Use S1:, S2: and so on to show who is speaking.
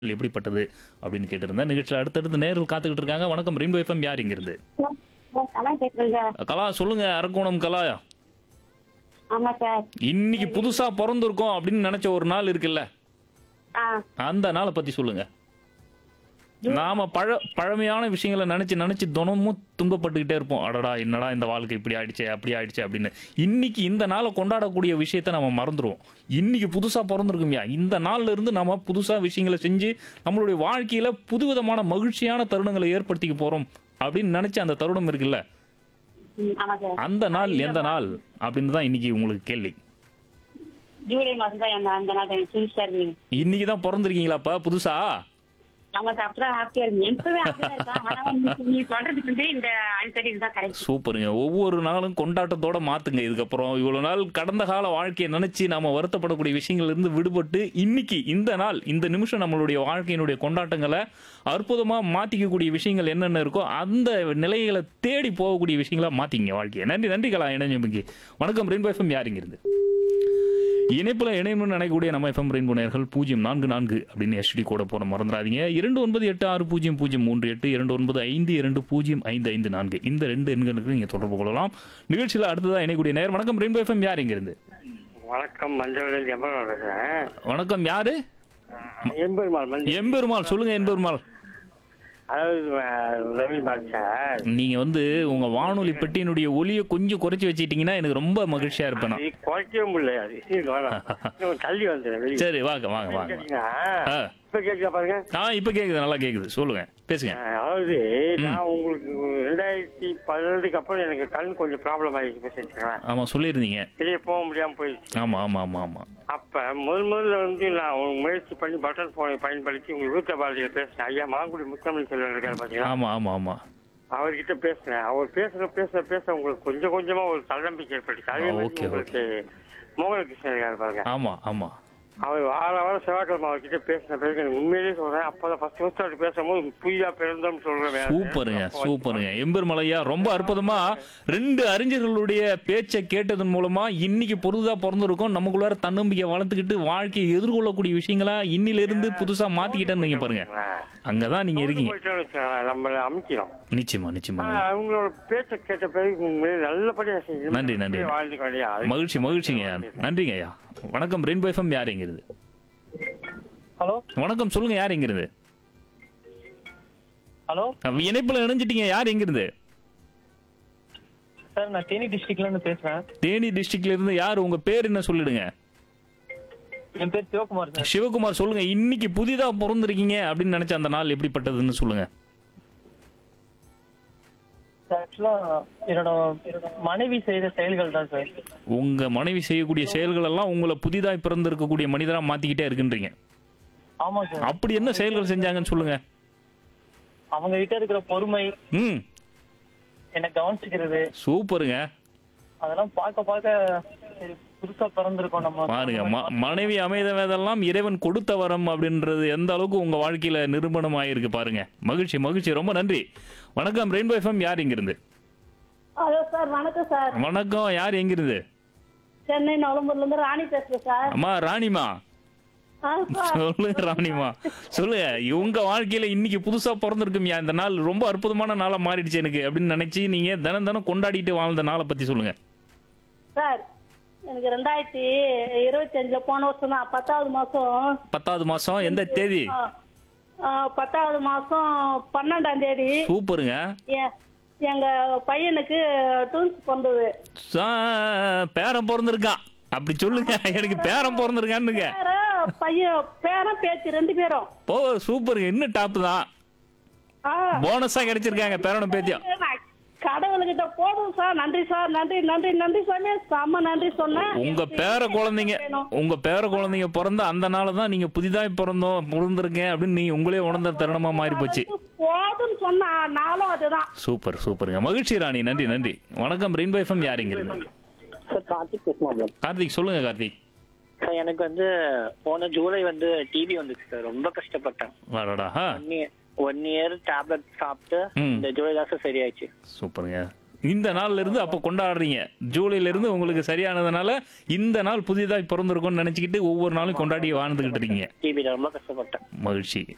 S1: எப்படிப்பட்டது அப்படின்னு கேட்டிருந்தேன் நிகழ்ச்சியில் அடுத்தடுத்து நேரில் காத்துக்கிட்டு இருக்காங்க வணக்கம் ரெயின்போ எஃப்எம் யார் இங்கிருந்து
S2: கலா பேசுறேங்க
S1: கலா சொல்லுங்க அரக்கோணம் கலா
S2: ஆமா சார்
S1: இன்னைக்கு புதுசா பிறந்திருக்கோம் அப்படின்னு நினைச்ச ஒரு நாள் இருக்குல்ல
S2: ஆ
S1: அந்த நாளை பத்தி சொல்லுங்க நாம பழ பழமையான விஷயங்களை நினைச்சு நினைச்சு தினமும் துன்பப்பட்டுக்கிட்டே இருப்போம் அடடா என்னடா இந்த வாழ்க்கை இப்படி ஆயிடுச்சே அப்படி ஆயிடுச்சே அப்படின்னு இன்னைக்கு இந்த நாளை கொண்டாடக்கூடிய விஷயத்த நம்ம மறந்துடுவோம் இன்னைக்கு புதுசா பிறந்திருக்கும்யா இந்த நாள்ல இருந்து நம்ம புதுசா விஷயங்களை செஞ்சு நம்மளுடைய வாழ்க்கையில புதுவிதமான மகிழ்ச்சியான தருணங்களை ஏற்படுத்திக்க போறோம் அப்படின்னு நினைச்ச அந்த தருணம் இருக்குல்ல
S2: ம், ஆமா சார்
S1: அந்த நாள் எந்த நாள் அப்படின்னு தான் இன்னைக்கு உங்களுக்கு கேள்வி
S2: ஜூலை மாசம் தான் அந்த அந்த நாள் எனக்கு புதுசா இருந்தீங்க
S1: இன்னைக்கு தான் பிறந்திருக்கீங்களாப்பா புதுசா
S2: ஆமா சார் அப்பதான் ஹாப்பியா இருந்தீங்க எப்பவே ஹாப்பியா இருக்கா ஆனா வந்து நீ சொல்றதுக்கு வந்து இந்த அடிக்கடி இதுதான் கரெக்ட்
S1: சூப்பருங்க ஒவ்வொரு நாளும் கொண்டாட்டத்தோட மாத்துங்க இதுக்கப்புறம் இவ்வளவு நாள் கடந்த கால வாழ்க்கையை நினைச்சு நாம வருத்தப்படக்கூடிய விஷயங்கள்ல இருந்து விடுபட்டு இன்னைக்கு இந்த நாள் இந்த நிமிஷம் நம்மளுடைய வாழ்க்கையினுடைய கொண்டாட்டங்களை அற்புதமா மாத்திக்கக்கூடிய விஷயங்கள் என்னென்ன இருக்கோ அந்த நிலைகளை தேடி போகக்கூடிய விஷயங்களா மாத்திங்க வாழ்க்கையை நன்றி நன்றி கலா இணைஞ்சமைக்கு வணக்கம் ரெயின்போ எஃப்எம் யாருங்க இருந்து இணைப்புல இணையம்னு நினைக்கக்கூடிய நம்ம எஃப்எம் ரெயின்போ நேர்கள் பூஜ்ஜியம் நான்கு நான்கு அப்படின்னு எஸ்டி கூட போன மறந்துடாதீங்க இரண்டு ஒன்பது எட்டு ஆறு பூஜ்ஜியம் பூஜ்ஜியம் மூன்று எட்டு இரண்டு ஒன்பது ஐந்து இரண்டு பூஜ்ஜியம் ஐந்து ஐந்து நான்கு இந்த ரெண்டு எண்களுக்கு நீங்க தொடர்பு கொள்ளலாம் நிகழ்ச்சியில் அடுத்ததா இணையக்கூடிய நேர் வணக்கம் ரெயின்போ எஃப்எம் யார் இங்க இருந்து
S3: வணக்கம் மஞ்சள் எம்பெருமாள் பேசுறேன்
S1: வணக்கம் யாரு
S3: எம்பெருமாள் மஞ்சள்
S1: எம்பெருமாள் சொல்லுங்க எம்பெருமாள்
S3: அதாவது அஹ், ரவி சார்
S1: நீங்க வந்து உங்க வானொலி பெட்டியினுடைய ஒலியை கொஞ்சம் குறைச்சி வச்சிட்டீங்கன்னா எனக்கு ரொம்ப மகிழ்ச்சியா இருப்பேன் நான்.
S3: இது குறைக்கவே முடியல அது இது வேணாம். இன்னும் தள்ளி வந்துடுறேன் வெளியே
S1: சரி வாங்க வாங்க வாங்க
S3: கேட்டீங்கன்னா,
S1: ஆ.
S3: இப்ப கேட்குதா பாருங்க
S1: ஆ இப்ப கேக்குது நல்லா கேக்குது சொல்லுங்க பேசுங்க
S3: அஹ், அதாவது நான் உங்களுக்கு ரெண்டாயிரத்தி பதினெட்டுக்கு அப்புறம் எனக்கு கண் கொஞ்சம் ப்ராப்ளம் ஆகிடுச்சு பேசிட்டுருக்கேன்
S1: ஆமா சொல்லியிருந்தீங்க
S3: வெளியே போக முடியாம போயிடுச்சு
S1: ஆமா ஆமா ஆமா ஆமா
S3: அப்ப முதல் முதல்ல வந்து நான் ஒரு முயற்சி பண்ணி பட்டன் போனை பயன்படுத்தி உங்க வீட்ட பாரதியில் பேசினேன் ஐயா மாங்குடி முத்தமிழ் செல்வன் இருக்காரு பாத்தீங்களா
S1: ஆமா ஆமா ஆமா
S3: அவர்கிட்ட பேசினேன் அவர் பேசுற பேச பேச உங்களுக்கு கொஞ்சம் கொஞ்சமா ஒரு தன்னம்பிக்கை ஏற்பட்டுச்சு அதே
S1: ஆ,
S3: மாதிரி
S1: ஓகே,
S3: உங்களுக்கு மோகனகிருஷ்ணன் இருக்காரு பாருங்க
S1: ஆமா ஆமா
S3: அவர் வார வாரம் செவ்வாய்க்கிழமை அவர்கிட்ட பேசின பிறகு எனக்கு உண்மையிலேயே சொல்றேன் அப்பதான் ஃபர்ஸ்ட் ஃபர்ஸ்ட் அவர் பேசும்போது புதியா பிறந்தோம்னு சொல்றேன்
S1: சூப்பருங்க சூப்பருங்க எம்பெருமலையா ரொம்ப அற்புதமா ரெண்டு அறிஞர்களுடைய பேச்சை கேட்டதன் மூலமா இன்னைக்கு பொருதா பிறந்திருக்கோம் நமக்குள்ளார தன்னம்பிக்கை வளர்த்துக்கிட்டு வாழ்க்கையை எதிர்கொள்ளக்கூடிய விஷயங்களா இன்னில இருந்து புதுசா மாத்திக்கிட்டேன்னு நீங்க பாருங்க அங்கதான் நீங்க இருக்கீங்க
S3: நம்மள அமைக்கிறோம்
S1: நிச்சயமா நிச்சயமா
S3: ஆனா, அவங்களோட பேச்சை கேட்ட பிறகு உண்மையிலே நல்லபடியா செஞ்சு
S1: நன்றி, நன்றி.
S3: வாழ்ந்துக்க வேண்டிய
S1: மகிழ்ச்சி மகிழ்ச்சிங்க நன்றிங்க ஐயா வணக்கம் ரெயின்போ எஃப்எம் யார் எங்கிறது
S4: ஹலோ
S1: வணக்கம் சொல்லுங்க யார் எங்கிறது
S4: ஹலோ
S1: இணைப்புல இணைஞ்சிட்டீங்க யார் எங்கிருந்து
S4: சார் நான் தேனி டிஸ்ட்ரிக்ட்ல இருந்து பேசுறேன்
S1: தேனி டிஸ்ட்ரிக்ட்ல இருந்து யார் உங்க பேர் என்ன சொல்லிடுங்க
S4: என் பேர் சிவகுமார் சார்
S1: சிவகுமார் சொல்லுங்க இன்னைக்கு புதிதா பிறந்திருக்கீங்க அப்படின்னு நினைச்ச அந்த நாள் எப்படிப்பட்டதுன்னு சொல்லுங்க
S4: ஆக்சுவலா என்னோட மனைவி செய்த செயல்கள் தான் சார்
S1: உங்க மனைவி செய்யக்கூடிய செயல்கள் எல்லாம் உங்களை புதிதாய் பிறந்திருக்கக்கூடிய மனிதரா மாத்திக்கிட்டே இருக்குன்றீங்க
S4: ஆமா சார்
S1: அப்படி என்ன செயல்கள் செஞ்சாங்கன்னு சொல்லுங்க
S4: அவங்க கிட்ட இருக்கிற பொறுமை
S1: ம்
S4: என்னை கவனிச்சுக்கிறது
S1: சூப்பருங்க
S4: அதெல்லாம் பார்க்க பார்க்க சரி புதுசா பிறந்திருக்கோம் நம்ம
S1: பாருங்க ம- மனைவி அமைதவதெல்லாம் இறைவன் கொடுத்த வரம் அப்படின்றது எந்த அளவுக்கு உங்க வாழ்க்கையில நிரூபணம் ஆயிருக்கு பாருங்க மகிழ்ச்சி மகிழ்ச்சி ரொம்ப நன்றி வணக்கம் ரெயின்போ எஃப்எம் யார் எங்கிருந்து
S2: ஹலோ சார் வணக்கம் சார்
S1: வணக்கம் யார் எங்கிருந்து
S2: சென்னை நவம்பர்ல இருந்து ராணி பேசுறேன் சார்
S1: அம்மா ராணிமா
S2: ஆ, சார்.
S1: சொல்லுங்க ராணிமா சொல்லுங்க உங்க வாழ்க்கையில இன்னைக்கு புதுசா பிறந்திருக்குமியா இந்த நாள் ரொம்ப அற்புதமான நாளா மாறிடுச்சு எனக்கு அப்படின்னு நினைச்சு நீங்க தினம் தினம் கொண்டாடிட்டு வாழ்ந்த நாளை பத்தி சொல்லுங்க
S2: சார் எனக்கு ரெண்டாயிரத்தி இருபத்தி அஞ்சுல போன வருஷம் தான் பத்தாவது மாசம்
S1: பத்தாவது மாசம் எந்த தேதி
S2: ஆ, ஆ, பத்தாவது மாசம் பன்னெண்டாம் தேதி
S1: சூப்பருங்க
S2: எ- எங்க பையனுக்கு டூன்ஸ் பிறந்தது
S1: சா- பேரன் பிறந்திருக்கான் அப்படி சொல்லுங்க எனக்கு பேரன் பிறந்திருக்கான்னுங்க
S2: வேற பையன் பேரன் பேச்சு ரெண்டு பேரும்
S1: ஓ சூப்பருங்க இன்னும் டாப் தான்
S2: ஆ,
S1: போனஸா கிடைச்சிருக்காங்க பேரனும் பேத்தியும்
S2: நான் கடவுள்கிட்ட போதும் சார் நன்றி சார் நன்றி நன்றி நன்றி சாமி செம்ம நன்றி சொன்னேன்
S1: உங்க பேர குழந்தைங்க உங்க பேர குழந்தைங்க பிறந்த அந்த நாள் தான் நீங்க புதிதாய் பிறந்தோம் பிறந்திருக்கேன் அப்படின்னு நீங்க உங்களே உணர்ந்த தருணமா மாறி போச்சு
S2: போதும்னு சொன்ன நாளும் அதுதான்
S1: சூப்பர் சூப்பருங்க மகிழ்ச்சி ராணி நன்றி நன்றி வணக்கம் ரெயின்போ எஃப்எம் யாருங்க
S4: சார் கார்த்திக் பேசுமா
S1: கார்த்திக் சொல்லுங்க கார்த்திக்
S4: சார் எனக்கு வந்து போன ஜூலை வந்து டிவி வந்துச்சு சார் ரொம்ப கஷ்டப்பட்டேன்
S1: வாடா
S4: one year one year tablet சாப்பிட்டு
S1: ம்.
S4: இந்த ஜூலை தான் சார் சரியாயிடுச்சு
S1: சூப்பருங்க இந்த நாள்ல இருந்து அப்ப கொண்டாடுறீங்க ஜூலைல இருந்து உங்களுக்கு சரியானதுனால இந்த நாள் புதிதாய் பிறந்திருக்கும்னு நினைச்சுக்கிட்டு ஒவ்வொரு நாளும் கொண்டாடி வாழ்ந்துகிட்டு இருக்கீங்க
S4: டிவியில் ரொம்ப கஷ்டப்பட்டேன்
S1: மகிழ்ச்சி